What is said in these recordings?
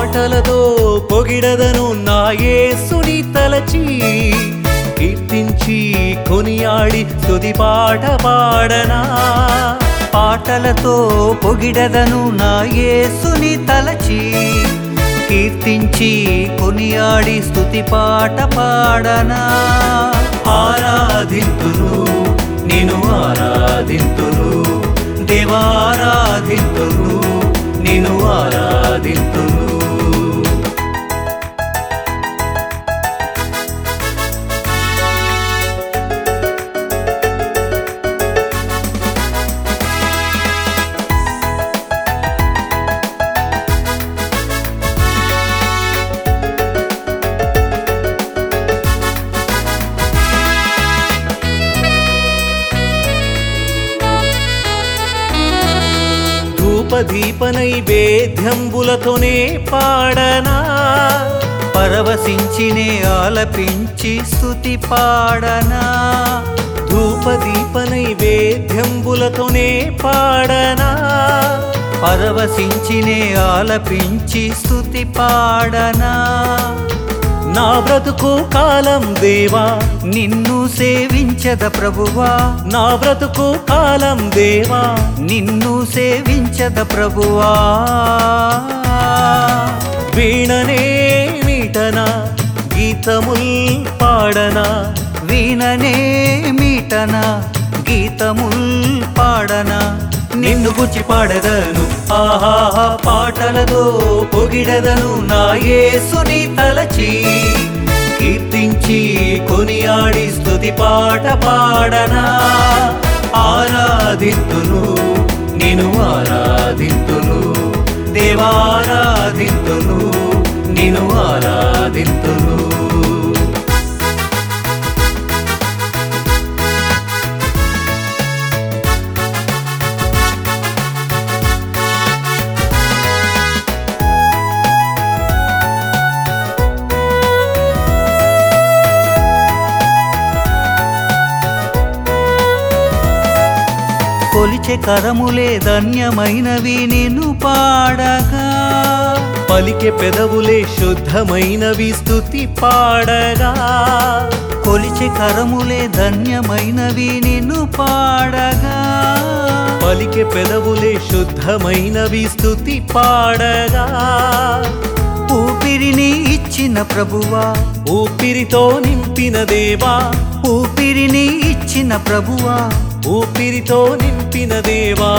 పాటలతో పొగిడదను నా యేసుని తలచి కీర్తించి కొనియాడి స్తుతి పాట పాడనా పాటలతో పొగిడదను నా యేసుని తలచి కీర్తించి కొనియాడి స్తుతి పాట పాడనా ఆరాధింతును నేను ఆరాధింతును దేవారాధింతును నేను ఆరాధింతును ధూపదీప నైవేద్యంబులతోనే పాడనా పరవశించినే ఆలపించి స్తుతి పాడనా ధూపదీప నైవేద్యంబులతోనే పాడనా పరవశించినే ఆలపించి స్తుతి పాడనా నా బ్రతుకు కాలం దేవా నిన్ను సేవించద ప్రభువా నా బ్రతుకు కాలం దేవా నిన్ను సేవించద ప్రభువా వీణనే మీటనా గీతముల్ పాడనా వీణనే మీటన గీతముల్ పాడనా నిన్ను గుచ్చి పాడదను ఆహాహా పాటలతో పొగిడదను నా యేసుని తలచి కీర్తించి కొనియాడి స్తుతి పాట పాడనా ఆరాధింతును నేను ఆరాధింతును దేవారాధింతును నేను ఆరాధింతును కొలిచె కరములే ధన్యమైనవి నిన్ను పాడగా పలికే పెదవులే శుద్ధమైనవి స్తుతి పాడగా కొలిచె కరములే ధన్యమైనవి నిన్ను పాడగా పలికే పెదవులే శుద్ధమైనవి స్తుతి పాడగా ఊపిరిని ఇచ్చిన ప్రభువా ఊపిరితో నింపిన దేవా ఊపిరిని ఇచ్చిన ప్రభువా ఊపిరితో నింపిన దేవా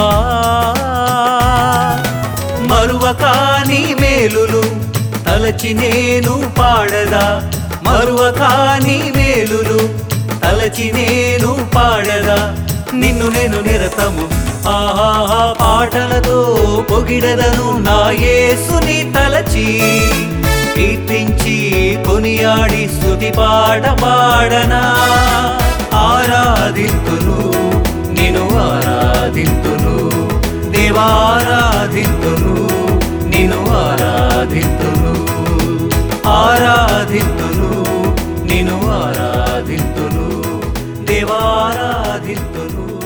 మరువకాని మేలులు తలచి నేను పాడదా మరువకాని మేలులు తలచి నేను పాడదా నిన్ను నేను నిరతము ఆహా పాటలతో పొగిడదను నా యేసుని తలచి కీర్తించి కొనియాడి స్తుతి పాట పాడనా ఆరాధింతును నేను ఆరాధింతును దేవారాధింతును నేను ఆరాధింతును ఆరాధింతును నేను ఆరాధింతును దేవారాధింతును